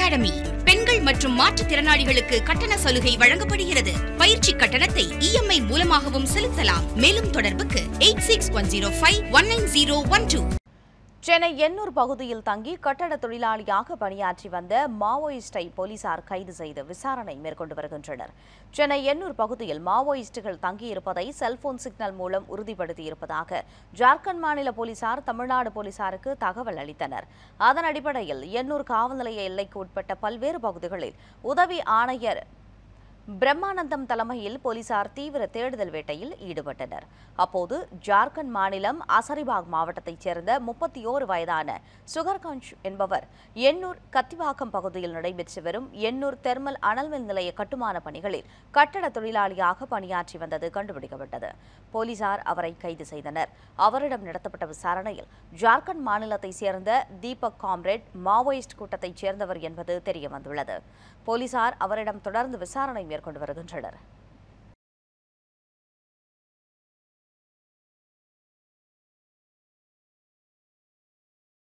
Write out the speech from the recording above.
academy பெண்கள் மற்றும் மாற்றுத்திறனாளிகளுக்கு கட்டண சலுகை வழங்கப்படுகிறது பயிற்சி கட்டணத்தை இஎம்ஐ மூலமாகவும் செலுத்தலாம் மேலும் தொடர்புக்கு eight six one zero five one nine zero one two Chennai Ennore பகுதியில் தங்கி கட்டட தொழிலாளியாக பணியாற்றி வந்த மாவோயிஸ்டை போலீசார் கைது செய்து விசாரணை மேற்கொண்டு வருகின்றனர் சென்னை எண்ணூர் பகுதியில் மாவோயிஸ்டுகள் தங்கியிருப்பதை செல்போன் சிக்னல் மூலம் உறுதிப்படுத்தியிருப்பதாக ஜார்க்கண்ட் மாநில போலீசார் தமிழ்நாடு போலீசாருக்கு தகவல் அளித்தனர் அதன் அடிப்படையில் எண்ணூர் காவல் நிலைய எல்லைக்கு உட்பட்ட பல்வேறு பகுதிகளில் உதவி ஆணையர் பிரம்மானந்தம் தலைமையில் போலீசார் தீவிர தேடுதல் வேட்டையில் ஈடுபட்டனர் அப்போது ஜார்க்கண்ட் மாநிலம் அசரிபாக் மாவட்டத்தைச் சேர்ந்த முப்பத்தி ஓரு வயதான சுகர்கஞ்ச் என்பவர் எண்ணூர் கத்திவாக்கம் பகுதியில் நடைபெற்று வரும் எண்ணூர் தெர்மல் அனல்மின் நிலைய கட்டுமான பணிகளில் கட்டட தொழிலாளியாக பணியாற்றி வந்தது கண்டுபிடிக்கப்பட்டது போலீசார் அவரை கைது செய்தனர் அவரிடம் நடத்தப்பட்ட விசாரணையில் ஜார்க்கண்ட் மாநிலத்தைச் சேர்ந்த தீபக் காம்ரேட் மாவோயிஸ்ட் கூட்டத்தைச் சேர்ந்தவர் என்பது தெரியவந்துள்ளது போலீசார் அவரிடம் தொடர்ந்து விசாரணை மேற்கொண்டு வருகின்றனர்